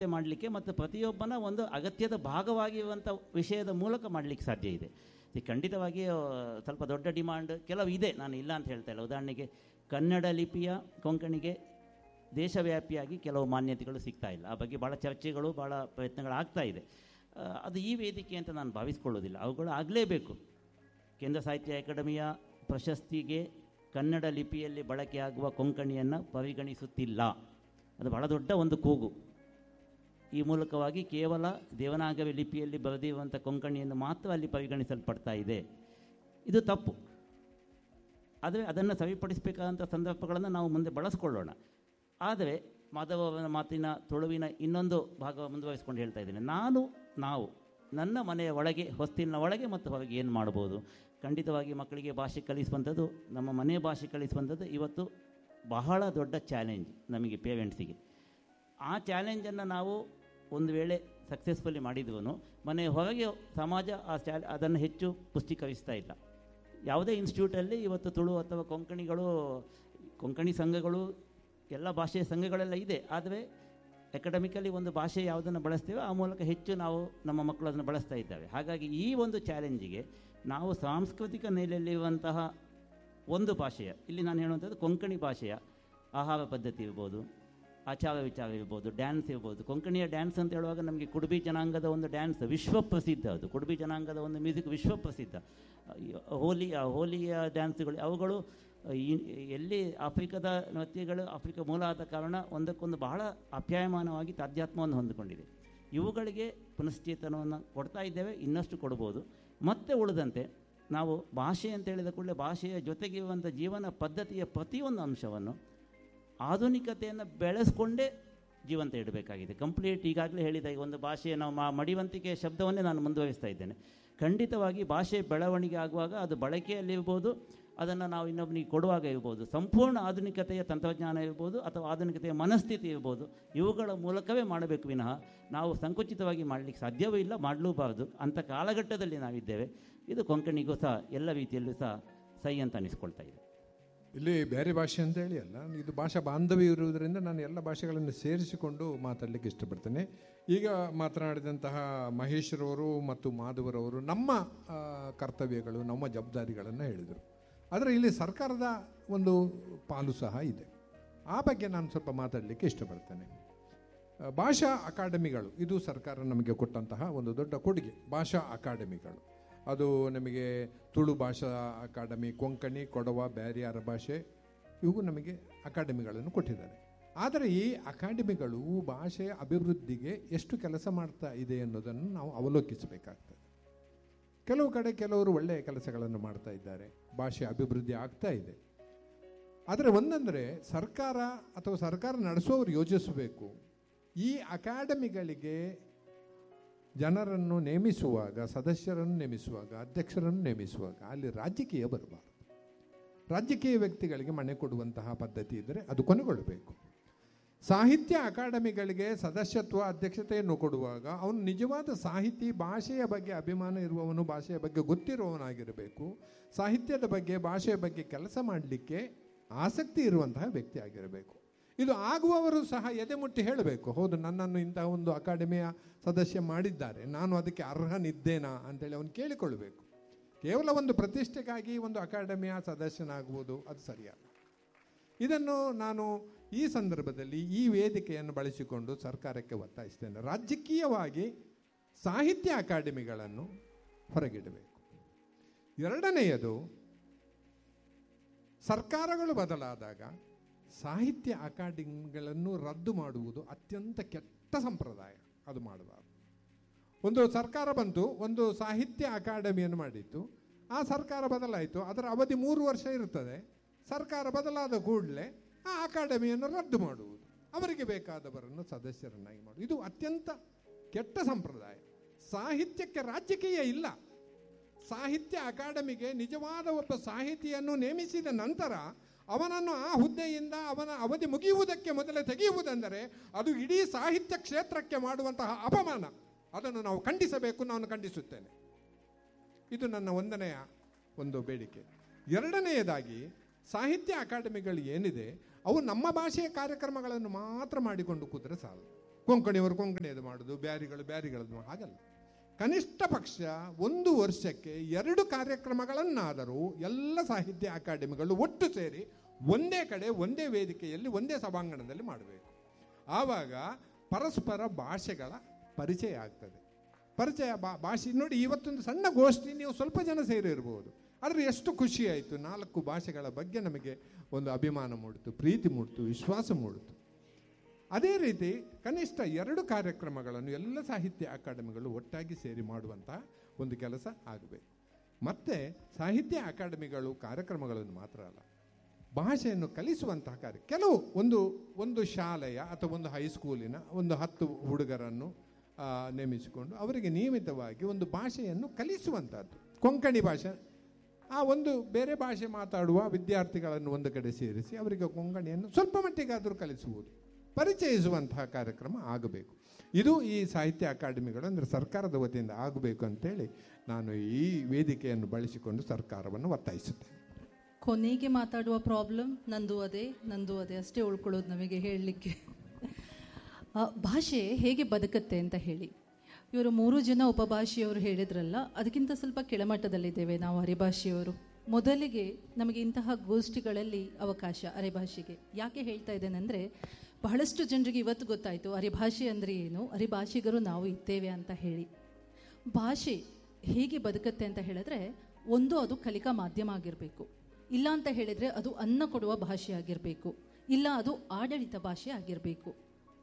ಮಾಡಲಿಕ್ಕೆ ಮತ್ತು ಪ್ರತಿಯೊಬ್ಬನ ಒಂದು ಅಗತ್ಯದ ಭಾಗವಾಗಿರುವಂಥ ವಿಷಯದ ಮೂಲಕ ಮಾಡಲಿಕ್ಕೆ ಸಾಧ್ಯ ಇದೆ ಈ ಖಂಡಿತವಾಗಿ ಆ, ಸ್ವಲ್ಪ ದೊಡ್ಡ ಡಿಮಾಂಡ್ ಕೆಲವು ಇದೆ ನಾನು ಇಲ್ಲ ಅಂತ ಹೇಳ್ತಾ ಇಲ್ಲ ಉದಾಹರಣೆಗೆ ಕನ್ನಡ ಲಿಪಿಯ ಕೊಂಕಣಿಗೆ ದೇಶವ್ಯಾಪಿಯಾಗಿ ಕೆಲವು ಮಾನ್ಯತೆಗಳು ಸಿಗ್ತಾ ಇಲ್ಲ ಆ ಬಗ್ಗೆ ಭಾಳ ಚರ್ಚೆಗಳು ಭಾಳ ಪ್ರಯತ್ನಗಳು ಆಗ್ತಾ ಇದೆ ಆ, ಅದು ಈ ವೇದಿಕೆ ಅಂತ ನಾನು ಭಾವಿಸ್ಕೊಳ್ಳೋದಿಲ್ಲ ಅವುಗಳು ಆಗಲೇಬೇಕು ಕೇಂದ್ರ ಸಾಹಿತ್ಯ ಅಕಾಡೆಮಿಯ ಪ್ರಶಸ್ತಿಗೆ ಕನ್ನಡ ಲಿಪಿಯಲ್ಲಿ ಬಳಕೆಯಾಗುವ ಕೊಂಕಣಿಯನ್ನು ಪರಿಗಣಿಸುತ್ತಿಲ್ಲ ಅದು ಬಹಳ ದೊಡ್ಡ ಒಂದು ಕೂಗು ಈ ಮೂಲಕವಾಗಿ ಕೇವಲ ದೇವನಾಗರಿ ಲಿಪಿಯಲ್ಲಿ ಬರೆದಿರುವಂಥ ಕೊಂಕಣಿಯನ್ನು ಮಾತ್ರ ಅಲ್ಲಿ ಪರಿಗಣಿಸಲ್ಪಡ್ತಾ ಇದೆ ಇದು ತಪ್ಪು ಆದರೆ ಅದನ್ನು ಸರಿಪಡಿಸಬೇಕಾದಂಥ ಸಂದರ್ಭಗಳನ್ನು ನಾವು ಮುಂದೆ ಬಳಸ್ಕೊಳ್ಳೋಣ ಆದರೆ ಮಾಧವನ ಮಾತಿನ ತುಳುವಿನ ಇನ್ನೊಂದು ಭಾಗ ಮುಂದುವರಿಸ್ಕೊಂಡು ಹೇಳ್ತಾ ಇದ್ದೇನೆ ನಾನು ನಾವು ನನ್ನ ಮನೆಯ ಒಳಗೆ ಹೊಸ್ತಿಲಿನ ಒಳಗೆ ಮತ್ತು ಹೊರಗೆ ಏನು ಮಾಡ್ಬೋದು ಖಂಡಿತವಾಗಿ ಮಕ್ಕಳಿಗೆ ಭಾಷೆ ಕಲಿಸುವಂಥದ್ದು ನಮ್ಮ ಮನೆಯ ಭಾಷೆ ಕಲಿಸುವಂಥದ್ದು ಇವತ್ತು ಬಹಳ ದೊಡ್ಡ ಚಾಲೆಂಜ್ ನಮಗೆ ಪೇರೆಂಟ್ಸಿಗೆ ಆ ಚಾಲೆಂಜನ್ನು ನಾವು ಒಂದು ವೇಳೆ ಸಕ್ಸಸ್ಫುಲಿ ಮಾಡಿದ್ರೂ ಮನೆಯ ಹೊರಗೆ ಸಮಾಜ ಆ ಚಾ ಅದನ್ನು ಹೆಚ್ಚು ಪುಷ್ಟೀಕರಿಸ್ತಾ ಇಲ್ಲ ಯಾವುದೇ ಇನ್ಸ್ಟಿಟ್ಯೂಟಲ್ಲಿ ಇವತ್ತು ತುಳು ಅಥವಾ ಕೊಂಕಣಿಗಳು ಕೊಂಕಣಿ ಸಂಘಗಳು ಎಲ್ಲ ಭಾಷೆಯ ಸಂಘಗಳೆಲ್ಲ ಇದೆ ಆದರೆ ಅಕಾಡೆಮಿಕಲಿ ಒಂದು ಭಾಷೆ ಯಾವುದನ್ನು ಬಳಸ್ತೇವೆ ಆ ಮೂಲಕ ಹೆಚ್ಚು ನಾವು ನಮ್ಮ ಮಕ್ಕಳು ಅದನ್ನು ಬಳಸ್ತಾ ಇದ್ದಾವೆ ಹಾಗಾಗಿ ಈ ಒಂದು ಚಾಲೆಂಜಿಗೆ ನಾವು ಸಾಂಸ್ಕೃತಿಕ ನೆಲೆಯಲ್ಲಿರುವಂತಹ ಒಂದು ಭಾಷೆಯ ಇಲ್ಲಿ ನಾನು ಹೇಳುವಂಥದ್ದು ಕೊಂಕಣಿ ಭಾಷೆಯ ಆಹಾರ ಪದ್ಧತಿ ಇರ್ಬೋದು ಆಚಾರ ವಿಚಾರ ಇರ್ಬೋದು ಡ್ಯಾನ್ಸ್ ಇರ್ಬೋದು ಕೊಂಕಣಿಯ ಡ್ಯಾನ್ಸ್ ಅಂತ ಹೇಳುವಾಗ ನಮಗೆ ಕುಡುಬಿ ಜನಾಂಗದ ಒಂದು ಡ್ಯಾನ್ಸ್ ವಿಶ್ವ ಪ್ರಸಿದ್ಧ ಅದು ಕುಡುಬಿ ಜನಾಂಗದ ಒಂದು ಮ್ಯೂಸಿಕ್ ವಿಶ್ವ ಪ್ರಸಿದ್ಧ ಈ ಹೋಲಿ ಆ ಹೋಲಿಯ ಡ್ಯಾನ್ಸ್ಗಳು ಅವುಗಳು ಈ- ಎಲ್ಲಿ ಆಫ್ರಿಕಾದ ನೃತ್ಯಗಳು ಆಫ್ರಿಕಾ ಮೂಲ ಆದ ಕಾರಣ ಒಂದಕ್ಕೊಂದು ಬಹಳ ಅಪ್ಯಾಯಮಾನವಾಗಿ ತಾಧ್ಯಾತ್ಮವನ್ನು ಹೊಂದಿಕೊಂಡಿದೆ ಇವುಗಳಿಗೆ ಪುನಶ್ಚೇತನವನ್ನು ಕೊಡ್ತಾ ಇದ್ದೇವೆ ಇನ್ನಷ್ಟು ಕೊಡ್ಬೋದು ಮತ್ತೆ ಉಳಿದಂತೆ ನಾವು ಭಾಷೆ ಅಂತ ಹೇಳಿದ ಕೂಡಲೇ ಭಾಷೆಯ ಜೊತೆಗಿರುವಂಥ ಜೀವನ ಪದ್ಧತಿಯ ಪ್ರತಿಯೊಂದು ಅಂಶವನ್ನು ಆಧುನಿಕತೆಯನ್ನು ಬೆಳೆಸ್ಕೊಂಡೇ ಜೀವಂತ ಇಡಬೇಕಾಗಿದೆ ಕಂಪ್ಲೀಟ್ ಈಗಾಗಲೇ ಹೇಳಿದ ಈ ಒಂದು ಭಾಷೆಯ ನಾವು ಮಾ ಮಡಿವಂತಿಕೆ ಶಬ್ದವನ್ನೇ ನಾನು ಮುಂದುವರಿಸ್ತಾ ಇದ್ದೇನೆ ಖಂಡಿತವಾಗಿ ಭಾಷೆ ಬೆಳವಣಿಗೆ ಆಗುವಾಗ ಅದು ಬಳಕೆಯಲ್ಲಿರ್ಬೋದು ಅದನ್ನು ನಾವು ಇನ್ನೊಬ್ಬನಿಗೆ ಕೊಡುವಾಗ ಇರ್ಬೋದು ಸಂಪೂರ್ಣ ಆಧುನಿಕತೆಯ ತಂತ್ರಜ್ಞಾನ ಇರ್ಬೋದು ಅಥವಾ ಆಧುನಿಕತೆಯ ಮನಸ್ಥಿತಿ ಇರ್ಬೋದು ಇವುಗಳ ಮೂಲಕವೇ ಮಾಡಬೇಕು ವಿನಃ ನಾವು ಸಂಕುಚಿತವಾಗಿ ಮಾಡಲಿಕ್ಕೆ ಸಾಧ್ಯವೂ ಇಲ್ಲ ಮಾಡಲೂಬಾರ್ದು ಅಂಥ ಕಾಲಘಟ್ಟದಲ್ಲಿ ನಾವಿದ್ದೇವೆ ಇದು ಕೊಂಕಣಿಗೂ ಸಹ ಎಲ್ಲ ರೀತಿಯಲ್ಲೂ ಸಹ ಸೈ ಅಂತ ಅನಿಸ್ಕೊಳ್ತಾ ಇದೆ ಇಲ್ಲಿ ಬೇರೆ ಭಾಷೆ ಅಂತ ಹೇಳಿ ಅಲ್ಲ ಇದು ಭಾಷಾ ಬಾಂಧವ್ಯ ಇರುವುದರಿಂದ ನಾನು ಎಲ್ಲ ಭಾಷೆಗಳನ್ನು ಸೇರಿಸಿಕೊಂಡು ಮಾತಾಡಲಿಕ್ಕೆ ಇಷ್ಟಪಡ್ತೇನೆ ಈಗ ಮಾತನಾಡಿದಂತಹ ಮಹೇಶ್ರವರು ಮತ್ತು ಮಾಧವರವರು ನಮ್ಮ ಆ, ಕರ್ತವ್ಯಗಳು ನಮ್ಮ ಜವಾಬ್ದಾರಿಗಳನ್ನು ಹೇಳಿದರು ಆದರೆ ಇಲ್ಲಿ ಸರ್ಕಾರದ ಒಂದು ಪಾಲು ಸಹ ಇದೆ ಆ ಬಗ್ಗೆ ನಾನು ಸ್ವಲ್ಪ ಮಾತಾಡಲಿಕ್ಕೆ ಇಷ್ಟಪಡ್ತೇನೆ ಆ, ಭಾಷಾ ಅಕಾಡೆಮಿಗಳು ಇದು ಸರ್ಕಾರ ನಮಗೆ ಕೊಟ್ಟಂತಹ ಒಂದು ದೊಡ್ಡ ಕೊಡುಗೆ ಭಾಷಾ ಅಕಾಡೆಮಿಗಳು ಅದು ನಮಗೆ ತುಳು ಭಾಷಾ ಅಕಾಡೆಮಿ ಕೊಂಕಣಿ ಕೊಡವ ಬ್ಯಾರಿಯಾರ ಭಾಷೆ ಇವು ನಮಗೆ ಅಕಾಡೆಮಿಗಳನ್ನು ಕೊಟ್ಟಿದ್ದಾರೆ ಆದರೆ ಈ ಅಕಾಡೆಮಿಗಳು ಭಾಷೆಯ ಅಭಿವೃದ್ಧಿಗೆ ಎಷ್ಟು ಕೆಲಸ ಮಾಡ್ತಾ ಇದೆ ಅನ್ನೋದನ್ನು ನಾವು ಅವಲೋಕಿಸಬೇಕಾಗ್ತದೆ ಕೆಲವು ಕಡೆ ಕೆಲವರು ಒಳ್ಳೆಯ ಕೆಲಸಗಳನ್ನು ಮಾಡ್ತಾ ಇದ್ದಾರೆ ಭಾಷೆ ಅಭಿವೃದ್ಧಿ ಆಗ್ತಾ ಇದೆ ಆದರೆ ಒಂದಂದರೆ ಸರ್ಕಾರ ಅಥವಾ ಸರ್ಕಾರ ನಡೆಸುವವರು ಯೋಚಿಸಬೇಕು ಈ ಅಕಾಡೆಮಿಗಳಿಗೆ ಜನರನ್ನು ನೇಮಿಸುವಾಗ ಸದಸ್ಯರನ್ನು ನೇಮಿಸುವಾಗ ಅಧ್ಯಕ್ಷರನ್ನು ನೇಮಿಸುವಾಗ ಅಲ್ಲಿ ರಾಜಕೀಯ ಬರಬಾರದು ರಾಜಕೀಯ ವ್ಯಕ್ತಿಗಳಿಗೆ ಮನೆ ಕೊಡುವಂತಹ ಪದ್ಧತಿ ಇದ್ದರೆ ಅದು ಕೊನೆಗೊಳ್ಳಬೇಕು ಸಾಹಿತ್ಯ ಅಕಾಡೆಮಿಗಳಿಗೆ ಸದಸ್ಯತ್ವ ಅಧ್ಯಕ್ಷತೆಯನ್ನು ಕೊಡುವಾಗ ಅವನು ನಿಜವಾದ ಸಾಹಿತಿ ಭಾಷೆಯ ಬಗ್ಗೆ ಅಭಿಮಾನ ಇರುವವನು ಭಾಷೆಯ ಬಗ್ಗೆ ಗೊತ್ತಿರುವವನಾಗಿರಬೇಕು ಸಾಹಿತ್ಯದ ಬಗ್ಗೆ ಭಾಷೆಯ ಬಗ್ಗೆ ಕೆಲಸ ಮಾಡಲಿಕ್ಕೆ ಆಸಕ್ತಿ ಇರುವಂತಹ ವ್ಯಕ್ತಿ ಆಗಿರಬೇಕು ಇದು ಆಗುವವರು ಸಹ ಎದೆ ಮುಟ್ಟಿ ಹೇಳಬೇಕು ಹೌದು ನನ್ನನ್ನು ಇಂತಹ ಒಂದು ಅಕಾಡೆಮಿಯ ಸದಸ್ಯ ಮಾಡಿದ್ದಾರೆ ನಾನು ಅದಕ್ಕೆ ಅರ್ಹನಿದ್ದೇನಾ ಅಂತೇಳಿ ಅವನು ಕೇಳಿಕೊಳ್ಳಬೇಕು ಕೇವಲ ಒಂದು ಪ್ರತಿಷ್ಠೆಗಾಗಿ ಒಂದು ಅಕಾಡೆಮಿಯ ಸದಸ್ಯನಾಗುವುದು ಅದು ಸರಿಯಲ್ಲ ಇದನ್ನು ನಾನು ಈ ಸಂದರ್ಭದಲ್ಲಿ ಈ ವೇದಿಕೆಯನ್ನು ಬಳಸಿಕೊಂಡು ಸರ್ಕಾರಕ್ಕೆ ಒತ್ತಾಯಿಸ್ತೇನೆ ರಾಜಕೀಯವಾಗಿ ಸಾಹಿತ್ಯ ಅಕಾಡೆಮಿಗಳನ್ನು ಹೊರಗಿಡಬೇಕು ಎರಡನೆಯದು ಸರ್ಕಾರಗಳು ಬದಲಾದಾಗ ಸಾಹಿತ್ಯ ಅಕಾಡೆಮಿಗಳನ್ನು ರದ್ದು ಮಾಡುವುದು ಅತ್ಯಂತ ಕೆಟ್ಟ ಸಂಪ್ರದಾಯ ಅದು ಮಾಡಬಾರದು ಒಂದು ಸರ್ಕಾರ ಬಂತು ಒಂದು ಸಾಹಿತ್ಯ ಅಕಾಡೆಮಿಯನ್ನು ಮಾಡಿತ್ತು ಆ ಸರ್ಕಾರ ಬದಲಾಯಿತು ಅದರ ಅವಧಿ ಮೂರು ವರ್ಷ ಇರುತ್ತದೆ ಸರ್ಕಾರ ಬದಲಾದ ಕೂಡಲೇ ಆ ಅಕಾಡೆಮಿಯನ್ನು ರದ್ದು ಮಾಡುವುದು ಅವರಿಗೆ ಬೇಕಾದವರನ್ನು ಸದಸ್ಯರನ್ನಾಗಿ ಮಾಡುವುದು ಇದು ಅತ್ಯಂತ ಕೆಟ್ಟ ಸಂಪ್ರದಾಯ ಸಾಹಿತ್ಯಕ್ಕೆ ರಾಜಕೀಯ ಇಲ್ಲ ಸಾಹಿತ್ಯ ಅಕಾಡೆಮಿಗೆ ನಿಜವಾದ ಒಬ್ಬ ಸಾಹಿತಿಯನ್ನು ನೇಮಿಸಿದ ನಂತರ ಅವನನ್ನು ಆ ಹುದ್ದೆಯಿಂದ ಅವನ ಅವಧಿ ಮುಗಿಯುವುದಕ್ಕೆ ಮೊದಲೇ ತೆಗೆಯುವುದೆಂದರೆ ಅದು ಇಡೀ ಸಾಹಿತ್ಯ ಕ್ಷೇತ್ರಕ್ಕೆ ಮಾಡುವಂತಹ ಅಪಮಾನ ಅದನ್ನು ನಾವು ಖಂಡಿಸಬೇಕು ನಾನು ಖಂಡಿಸುತ್ತೇನೆ ಇದು ನನ್ನ ಒಂದನೆಯ ಒಂದು ಬೇಡಿಕೆ ಎರಡನೆಯದಾಗಿ ಸಾಹಿತ್ಯ ಅಕಾಡೆಮಿಗಳು ಏನಿದೆ ಅವು ನಮ್ಮ ಭಾಷೆಯ ಕಾರ್ಯಕ್ರಮಗಳನ್ನು ಮಾತ್ರ ಮಾಡಿಕೊಂಡು ಕೂತ್ರೆ ಸಾಲದು ಕೊಂಕಣಿಯವರು ಕೊಂಕಣಿಯದು ಮಾಡೋದು ಬ್ಯಾರಿಗಳು ಬ್ಯಾರಿಗಳದ್ದು ಮಾಡೋದು ಹಾಗಲ್ಲ ಕನಿಷ್ಠ ಪಕ್ಷ ಒಂದು ವರ್ಷಕ್ಕೆ ಎರಡು ಕಾರ್ಯಕ್ರಮಗಳನ್ನಾದರೂ ಎಲ್ಲ ಸಾಹಿತ್ಯ ಅಕಾಡೆಮಿಗಳು ಒಟ್ಟು ಸೇರಿ ಒಂದೇ ಕಡೆ ಒಂದೇ ವೇದಿಕೆಯಲ್ಲಿ ಒಂದೇ ಸಭಾಂಗಣದಲ್ಲಿ ಮಾಡಬೇಕು ಆವಾಗ ಪರಸ್ಪರ ಭಾಷೆಗಳ ಪರಿಚಯ ಆಗ್ತದೆ ಪರಿಚಯ ಬಾ ಭಾಷೆ ನೋಡಿ ಇವತ್ತೊಂದು ಸಣ್ಣ ಗೋಷ್ಠಿ ನೀವು ಸ್ವಲ್ಪ ಜನ ಸೇರಿರ್ಬೋದು ಆದರೆ ಎಷ್ಟು ಖುಷಿ ಆಯಿತು ನಾಲ್ಕು ಭಾಷೆಗಳ ಬಗ್ಗೆ ನಮಗೆ ಒಂದು ಅಭಿಮಾನ ಮೂಡಿತು ಪ್ರೀತಿ ಮೂಡಿತು ವಿಶ್ವಾಸ ಮೂಡಿತು ಅದೇ ರೀತಿ ಕನಿಷ್ಠ ಎರಡು ಕಾರ್ಯಕ್ರಮಗಳನ್ನು ಎಲ್ಲ ಸಾಹಿತ್ಯ ಅಕಾಡೆಮಿಗಳು ಒಟ್ಟಾಗಿ ಸೇರಿ ಮಾಡುವಂತಹ ಒಂದು ಕೆಲಸ ಆಗಬೇಕು ಮತ್ತೆ ಸಾಹಿತ್ಯ ಅಕಾಡೆಮಿಗಳು ಕಾರ್ಯಕ್ರಮಗಳನ್ನು ಮಾತ್ರ ಅಲ್ಲ ಭಾಷೆಯನ್ನು ಕಲಿಸುವಂತಹ ಕಾರ್ಯ ಕೆಲವು ಒಂದು ಒಂದು ಶಾಲೆಯ ಅಥವಾ ಒಂದು ಹೈಸ್ಕೂಲಿನ ಒಂದು ಹತ್ತು ಹುಡುಗರನ್ನು ಆ, ನೇಮಿಸಿಕೊಂಡು ಅವರಿಗೆ ನಿಯಮಿತವಾಗಿ ಒಂದು ಭಾಷೆಯನ್ನು ಕಲಿಸುವಂಥದ್ದು ಕೊಂಕಣಿ ಭಾಷೆ ಆ ಒಂದು ಬೇರೆ ಭಾಷೆ ಮಾತಾಡುವ ವಿದ್ಯಾರ್ಥಿಗಳನ್ನು ಒಂದು ಕಡೆ ಸೇರಿಸಿ ಅವರಿಗೆ ಕೊಂಕಣಿಯನ್ನು ಸ್ವಲ್ಪ ಮಟ್ಟಿಗಾದರೂ ಕಲಿಸುವುದು ಪರಿಚಯಿಸುವಂತಹ ಕಾರ್ಯಕ್ರಮ ಆಗಬೇಕು ಇದು ಈ ಸಾಹಿತ್ಯ ಅಕಾಡೆಮಿಗಳು ಅಂದರೆ ಸರ್ಕಾರದ ವತಿಯಿಂದ ಆಗಬೇಕು ಅಂತೇಳಿ ನಾನು ಈ ವೇದಿಕೆಯನ್ನು ಬಳಸಿಕೊಂಡು ಸರ್ಕಾರವನ್ನು ಒತ್ತಾಯಿಸುತ್ತೇನೆ ಕೊನೆಗೆ ಮಾತಾಡುವ ಪ್ರಾಬ್ಲಮ್ ನಂದು ಅದೇ ನಂದು ಅದೇ ಅಷ್ಟೇ ಉಳ್ಕೊಳ್ಳೋದು ನಮಗೆ ಹೇಳಲಿಕ್ಕೆ ಭಾಷೆ ಹೇಗೆ ಬದುಕತ್ತೆ ಅಂತ ಹೇಳಿ ಇವರು ಮೂರು ಜನ ಉಪಭಾಷೆಯವರು ಹೇಳಿದ್ರಲ್ಲ ಅದಕ್ಕಿಂತ ಸ್ವಲ್ಪ ಕೆಳಮಟ್ಟದಲ್ಲಿದ್ದೇವೆ ನಾವು ಅರೆಭಾಷೆಯವರು ಮೊದಲಿಗೆ ನಮಗೆ ಇಂತಹ ಗೋಷ್ಠಿಗಳಲ್ಲಿ ಅವಕಾಶ ಅರೆಭಾಷೆಗೆ ಯಾಕೆ ಹೇಳ್ತಾ ಇದ್ದೇನೆಂದರೆ ಬಹಳಷ್ಟು ಜನರಿಗೆ ಇವತ್ತು ಗೊತ್ತಾಯಿತು ಅರೆಭಾಷೆ ಅಂದರೆ ಏನು ಅರೆಭಾಷಿಗರು ನಾವು ಇದ್ದೇವೆ ಅಂತ ಹೇಳಿ ಭಾಷೆ ಹೇಗೆ ಬದುಕತ್ತೆ ಅಂತ ಹೇಳಿದ್ರೆ ಒಂದು ಅದು ಕಲಿಕಾ ಮಾಧ್ಯಮ ಆಗಿರಬೇಕು ಇಲ್ಲ ಅಂತ ಹೇಳಿದರೆ ಅದು ಅನ್ನ ಕೊಡುವ ಭಾಷೆ ಆಗಿರಬೇಕು ಇಲ್ಲ ಅದು ಆಡಳಿತ ಭಾಷೆ ಆಗಿರಬೇಕು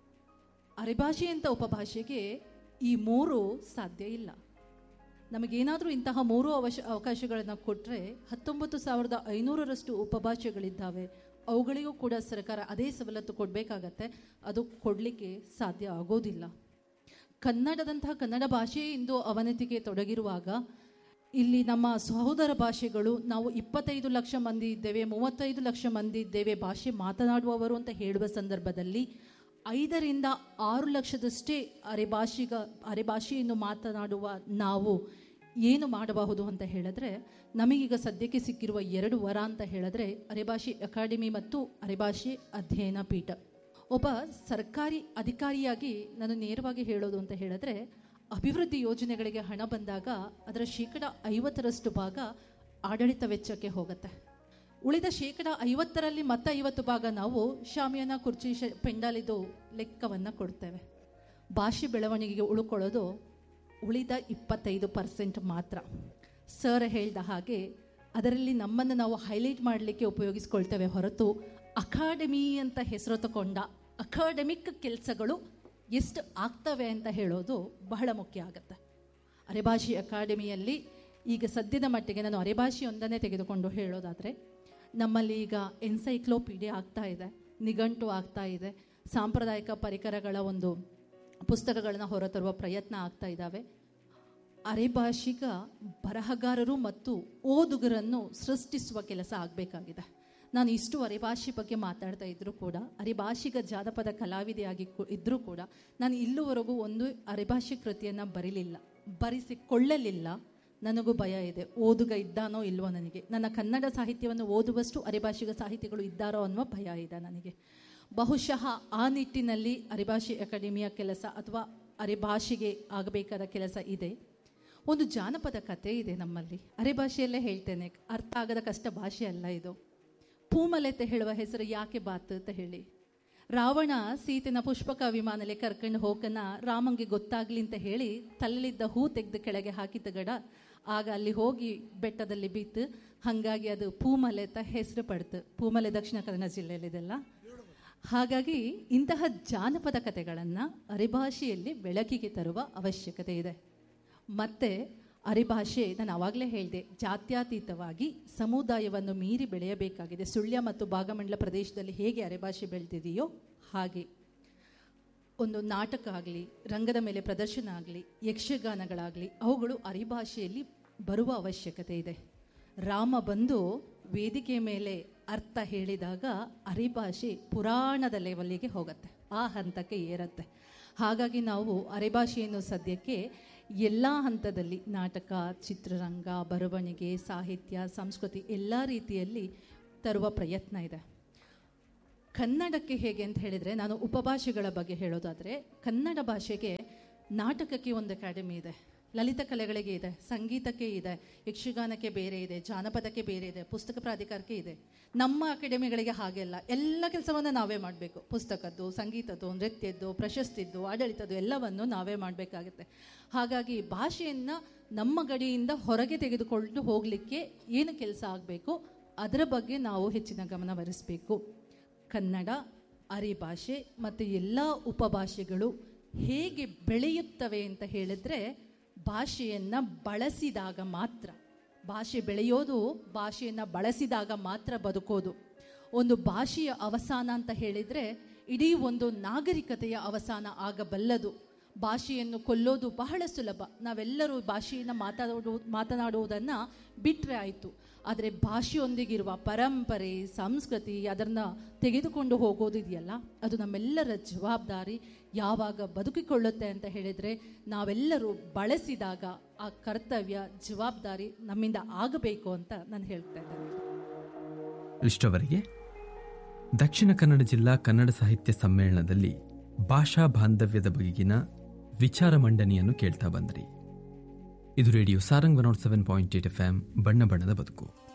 ಅರೆಭಾಷೆ ಅಂತ ಉಪಭಾಷೆಗೆ ಈ ಮೂರು ಸಾಧ್ಯ ಇಲ್ಲ ನಮಗೇನಾದರೂ ಇಂತಹ ಮೂರು ಅವಶ ಅವಕಾಶಗಳನ್ನು ಕೊಟ್ಟರೆ ಹತ್ತೊಂಬತ್ತು ಸಾವಿರದ ಐನೂರರಷ್ಟು ಉಪಭಾಷೆಗಳಿದ್ದಾವೆ ಅವುಗಳಿಗೂ ಕೂಡ ಸರ್ಕಾರ ಅದೇ ಸವಲತ್ತು ಕೊಡಬೇಕಾಗತ್ತೆ ಅದು ಕೊಡಲಿಕ್ಕೆ ಸಾಧ್ಯ ಆಗೋದಿಲ್ಲ ಕನ್ನಡದಂತಹ ಕನ್ನಡ ಭಾಷೆ ಇಂದು ಅವನತಿಗೆ ತೊಡಗಿರುವಾಗ ಇಲ್ಲಿ ನಮ್ಮ ಸಹೋದರ ಭಾಷೆಗಳು ನಾವು ಇಪ್ಪತ್ತೈದು ಲಕ್ಷ ಮಂದಿ ಇದ್ದೇವೆ ಮೂವತ್ತೈದು ಲಕ್ಷ ಮಂದಿ ಇದ್ದೇವೆ ಭಾಷೆ ಮಾತನಾಡುವವರು ಅಂತ ಹೇಳುವ ಸಂದರ್ಭದಲ್ಲಿ ಐದರಿಂದ ಆರು ಲಕ್ಷದಷ್ಟೇ ಅರೆಭಾಷಿಗ ಅರೆಭಾಷೆಯನ್ನು ಮಾತನಾಡುವ ನಾವು ಏನು ಮಾಡಬಹುದು ಅಂತ ಹೇಳಿದ್ರೆ ನಮಗೀಗ ಸದ್ಯಕ್ಕೆ ಸಿಕ್ಕಿರುವ ಎರಡು ವರ ಅಂತ ಹೇಳಿದ್ರೆ ಅರೆಭಾಷೆ ಅಕಾಡೆಮಿ ಮತ್ತು ಅರೆಭಾಷೆ ಅಧ್ಯಯನ ಪೀಠ ಒಬ್ಬ ಸರ್ಕಾರಿ ಅಧಿಕಾರಿಯಾಗಿ ನಾನು ನೇರವಾಗಿ ಹೇಳೋದು ಅಂತ ಹೇಳಿದ್ರೆ ಅಭಿವೃದ್ಧಿ ಯೋಜನೆಗಳಿಗೆ ಹಣ ಬಂದಾಗ ಅದರ ಶೇಕಡ ಐವತ್ತರಷ್ಟು ಭಾಗ ಆಡಳಿತ ವೆಚ್ಚಕ್ಕೆ ಹೋಗುತ್ತೆ ಉಳಿದ ಶೇಕಡ ಐವತ್ತರಲ್ಲಿ ಮತ್ತೆ ಐವತ್ತು ಭಾಗ ನಾವು ಶಾಮಿಯಾನ ಕುರ್ಚಿ ಶ ಪೆಂಡಾಲಿದು ಲೆಕ್ಕವನ್ನು ಕೊಡ್ತೇವೆ ಭಾಷೆ ಬೆಳವಣಿಗೆಗೆ ಉಳ್ಕೊಳ್ಳೋದು ಉಳಿದ ಇಪ್ಪತ್ತೈದು ಪರ್ಸೆಂಟ್ ಮಾತ್ರ ಸರ್ ಹೇಳ್ದ ಹಾಗೆ ಅದರಲ್ಲಿ ನಮ್ಮನ್ನು ನಾವು ಹೈಲೈಟ್ ಮಾಡಲಿಕ್ಕೆ ಉಪಯೋಗಿಸ್ಕೊಳ್ತೇವೆ ಹೊರತು ಅಕಾಡೆಮಿ ಅಂತ ಹೆಸರು ತಗೊಂಡ ಅಕಾಡೆಮಿಕ್ ಕೆಲಸಗಳು ಎಷ್ಟು ಆಗ್ತವೆ ಅಂತ ಹೇಳೋದು ಬಹಳ ಮುಖ್ಯ ಆಗುತ್ತೆ ಅರೆಭಾಷೆ ಅಕಾಡೆಮಿಯಲ್ಲಿ ಈಗ ಸದ್ಯದ ಮಟ್ಟಿಗೆ ನಾನು ಅರೆಭಾಷೆಯೊಂದನ್ನೇ ತೆಗೆದುಕೊಂಡು ಹೇಳೋದಾದರೆ ನಮ್ಮಲ್ಲಿ ಈಗ ಎನ್ಸೈಕ್ಲೋಪೀಡಿಯಾ ಆಗ್ತಾ ಇದೆ ನಿಘಂಟು ಆಗ್ತಾ ಇದೆ ಸಾಂಪ್ರದಾಯಿಕ ಪರಿಕರಗಳ ಒಂದು ಪುಸ್ತಕಗಳನ್ನು ಹೊರತರುವ ಪ್ರಯತ್ನ ಆಗ್ತಾ ಇದ್ದಾವೆ ಅರೆಭಾಷಿಗ ಬರಹಗಾರರು ಮತ್ತು ಓದುಗರನ್ನು ಸೃಷ್ಟಿಸುವ ಕೆಲಸ ಆಗಬೇಕಾಗಿದೆ ನಾನು ಇಷ್ಟು ಅರೆಭಾಷೆ ಬಗ್ಗೆ ಮಾತಾಡ್ತಾ ಇದ್ದರೂ ಕೂಡ ಅರೆಭಾಷಿಗ ಜಾನಪದ ಕಲಾವಿದೆಯಾಗಿ ಕು- ಇದ್ರೂ ಕೂಡ ನಾನು ಇಲ್ಲಿವರೆಗೂ ಒಂದು ಅರೆಭಾಷೆ ಕೃತಿಯನ್ನು ಬರೀಲಿಲ್ಲ ಬರೆಸಿಕೊಳ್ಳಲಿಲ್ಲ ನನಗೂ ಭಯ ಇದೆ ಓದುಗ ಇದ್ದಾನೋ ಇಲ್ವೋ ನನಗೆ ನನ್ನ ಕನ್ನಡ ಸಾಹಿತ್ಯವನ್ನು ಓದುವಷ್ಟು ಅರೆಭಾಷಿಗ ಸಾಹಿತಿಗಳು ಇದ್ದಾರೋ ಅನ್ನುವ ಭಯ ಇದೆ ನನಗೆ ಬಹುಶಃ ಆ ನಿಟ್ಟಿನಲ್ಲಿ ಅರೆಭಾಷೆ ಅಕಾಡೆಮಿಯ ಕೆಲಸ ಅಥವಾ ಅರೆಭಾಷೆಗೆ ಆಗಬೇಕಾದ ಕೆಲಸ ಇದೆ ಒಂದು ಜಾನಪದ ಕಥೆ ಇದೆ ನಮ್ಮಲ್ಲಿ ಅರೆಭಾಷೆಯಲ್ಲೇ ಹೇಳ್ತೇನೆ ಅರ್ಥ ಆಗದ ಕಷ್ಟ ಭಾಷೆ ಅಲ್ಲ ಇದು ಪೂಮಲೆತೆ ಹೇಳುವ ಹೆಸರು ಯಾಕೆ ಬಾತ್ ಅಂತ ಹೇಳಿ ರಾವಣ ಸೀತೆನ ಪುಷ್ಪಕ ವಿಮಾನಲೆ ಕರ್ಕೊಂಡು ಹೋಗನ ರಾಮಂಗೆ ಗೊತ್ತಾಗ್ಲಿ ಅಂತ ಹೇಳಿ ತಲ್ಲಿದ್ದ ಹೂ ತೆಗೆದು ಕೆಳಗೆ ಹಾಕಿದ ಗಡ ಆಗ ಅಲ್ಲಿ ಹೋಗಿ ಬೆಟ್ಟದಲ್ಲಿ ಬಿತ್ತು ಹಾಗಾಗಿ ಅದು ಪೂಮಲೆ ಅಂತ ಹೆಸರು ಪಡ್ತು ಪೂಮಲೆ ದಕ್ಷಿಣ ಕನ್ನಡ ಜಿಲ್ಲೆಯಲ್ಲಿದೆಲ್ಲ ಹಾಗಾಗಿ ಇಂತಹ ಜಾನಪದ ಕಥೆಗಳನ್ನು ಅರೆಭಾಷೆಯಲ್ಲಿ ಬೆಳಕಿಗೆ ತರುವ ಅವಶ್ಯಕತೆ ಇದೆ ಮತ್ತೆ ಅರೆಭಾಷೆ ನಾನು ಆವಾಗಲೇ ಹೇಳಿದೆ ಜಾತ್ಯತೀತವಾಗಿ ಸಮುದಾಯವನ್ನು ಮೀರಿ ಬೆಳೆಯಬೇಕಾಗಿದೆ ಸುಳ್ಯ ಮತ್ತು ಭಾಗಮಂಡಲ ಪ್ರದೇಶದಲ್ಲಿ ಹೇಗೆ ಅರೆಭಾಷೆ ಬೆಳೆದಿದೆಯೋ ಹಾಗೆ ಒಂದು ನಾಟಕ ಆಗಲಿ ರಂಗದ ಮೇಲೆ ಪ್ರದರ್ಶನ ಆಗಲಿ ಯಕ್ಷಗಾನಗಳಾಗಲಿ ಅವುಗಳು ಅರಿಭಾಷೆಯಲ್ಲಿ ಬರುವ ಅವಶ್ಯಕತೆ ಇದೆ ರಾಮ ಬಂದು ವೇದಿಕೆ ಮೇಲೆ ಅರ್ಥ ಹೇಳಿದಾಗ ಅರಿಭಾಷೆ ಪುರಾಣದ ಲೆವೆಲ್ಲಿಗೆ ಹೋಗುತ್ತೆ ಆ ಹಂತಕ್ಕೆ ಏರತ್ತೆ ಹಾಗಾಗಿ ನಾವು ಅರೆಭಾಷೆಯನ್ನು ಸದ್ಯಕ್ಕೆ ಎಲ್ಲ ಹಂತದಲ್ಲಿ ನಾಟಕ ಚಿತ್ರರಂಗ ಬರವಣಿಗೆ ಸಾಹಿತ್ಯ ಸಂಸ್ಕೃತಿ ಎಲ್ಲ ರೀತಿಯಲ್ಲಿ ತರುವ ಪ್ರಯತ್ನ ಇದೆ ಕನ್ನಡಕ್ಕೆ ಹೇಗೆ ಅಂತ ಹೇಳಿದರೆ ನಾನು ಉಪಭಾಷೆಗಳ ಬಗ್ಗೆ ಹೇಳೋದಾದರೆ ಕನ್ನಡ ಭಾಷೆಗೆ ನಾಟಕಕ್ಕೆ ಒಂದು ಅಕಾಡೆಮಿ ಇದೆ ಲಲಿತ ಕಲೆಗಳಿಗೆ ಇದೆ ಸಂಗೀತಕ್ಕೆ ಇದೆ ಯಕ್ಷಗಾನಕ್ಕೆ ಬೇರೆ ಇದೆ ಜಾನಪದಕ್ಕೆ ಬೇರೆ ಇದೆ ಪುಸ್ತಕ ಪ್ರಾಧಿಕಾರಕ್ಕೆ ಇದೆ ನಮ್ಮ ಅಕಾಡೆಮಿಗಳಿಗೆ ಹಾಗೆಲ್ಲ ಎಲ್ಲ ಕೆಲಸವನ್ನು ನಾವೇ ಮಾಡಬೇಕು ಪುಸ್ತಕದ್ದು ಸಂಗೀತದ್ದು ನೃತ್ಯದ್ದು ಪ್ರಶಸ್ತಿದ್ದು ಆಡಳಿತದ್ದು ಎಲ್ಲವನ್ನು ನಾವೇ ಮಾಡಬೇಕಾಗುತ್ತೆ ಹಾಗಾಗಿ ಭಾಷೆಯನ್ನು ನಮ್ಮ ಗಡಿಯಿಂದ ಹೊರಗೆ ತೆಗೆದುಕೊಂಡು ಹೋಗಲಿಕ್ಕೆ ಏನು ಕೆಲಸ ಆಗಬೇಕು ಅದರ ಬಗ್ಗೆ ನಾವು ಹೆಚ್ಚಿನ ಗಮನ ಹರಿಸಬೇಕು ಕನ್ನಡ ಅರಿಭಾಷೆ ಮತ್ತು ಎಲ್ಲ ಉಪಭಾಷೆಗಳು ಹೇಗೆ ಬೆಳೆಯುತ್ತವೆ ಅಂತ ಹೇಳಿದ್ರೆ ಭಾಷೆಯನ್ನು ಬಳಸಿದಾಗ ಮಾತ್ರ ಭಾಷೆ ಬೆಳೆಯೋದು ಭಾಷೆಯನ್ನು ಬಳಸಿದಾಗ ಮಾತ್ರ ಬದುಕೋದು ಒಂದು ಭಾಷೆಯ ಅವಸಾನ ಅಂತ ಹೇಳಿದರೆ ಇಡೀ ಒಂದು ನಾಗರಿಕತೆಯ ಅವಸಾನ ಆಗಬಲ್ಲದು ಭಾಷೆಯನ್ನು ಕೊಲ್ಲೋದು ಬಹಳ ಸುಲಭ ನಾವೆಲ್ಲರೂ ಭಾಷೆಯನ್ನು ಮಾತಾಡೋ ಮಾತನಾಡುವುದನ್ನು ಬಿಟ್ಟರೆ ಆಯಿತು ಆದರೆ ಭಾಷೆಯೊಂದಿಗಿರುವ ಪರಂಪರೆ ಸಂಸ್ಕೃತಿ ಅದನ್ನು ತೆಗೆದುಕೊಂಡು ಹೋಗೋದು ಇದೆಯಲ್ಲ ಅದು ನಮ್ಮೆಲ್ಲರ ಜವಾಬ್ದಾರಿ ಯಾವಾಗ ಬದುಕಿಕೊಳ್ಳುತ್ತೆ ಅಂತ ಹೇಳಿದರೆ ನಾವೆಲ್ಲರೂ ಬಳಸಿದಾಗ ಆ ಕರ್ತವ್ಯ ಜವಾಬ್ದಾರಿ ನಮ್ಮಿಂದ ಆಗಬೇಕು ಅಂತ ನಾನು ಹೇಳ್ತಾ ಇದ್ದೇನೆ ಇಷ್ಟವರೆಗೆ ದಕ್ಷಿಣ ಕನ್ನಡ ಜಿಲ್ಲಾ ಕನ್ನಡ ಸಾಹಿತ್ಯ ಸಮ್ಮೇಳನದಲ್ಲಿ ಭಾಷಾ ಬಾಂಧವ್ಯದ ಬಗೆಗಿನ ವಿಚಾರ ಮಂಡನೆಯನ್ನು ಕೇಳ್ತಾ ಬಂದ್ರಿ ಇದು radio Sarang one nought seven point eight F M ಬಣ್ಣ ಬಣ್ಣದ ಬದುಕು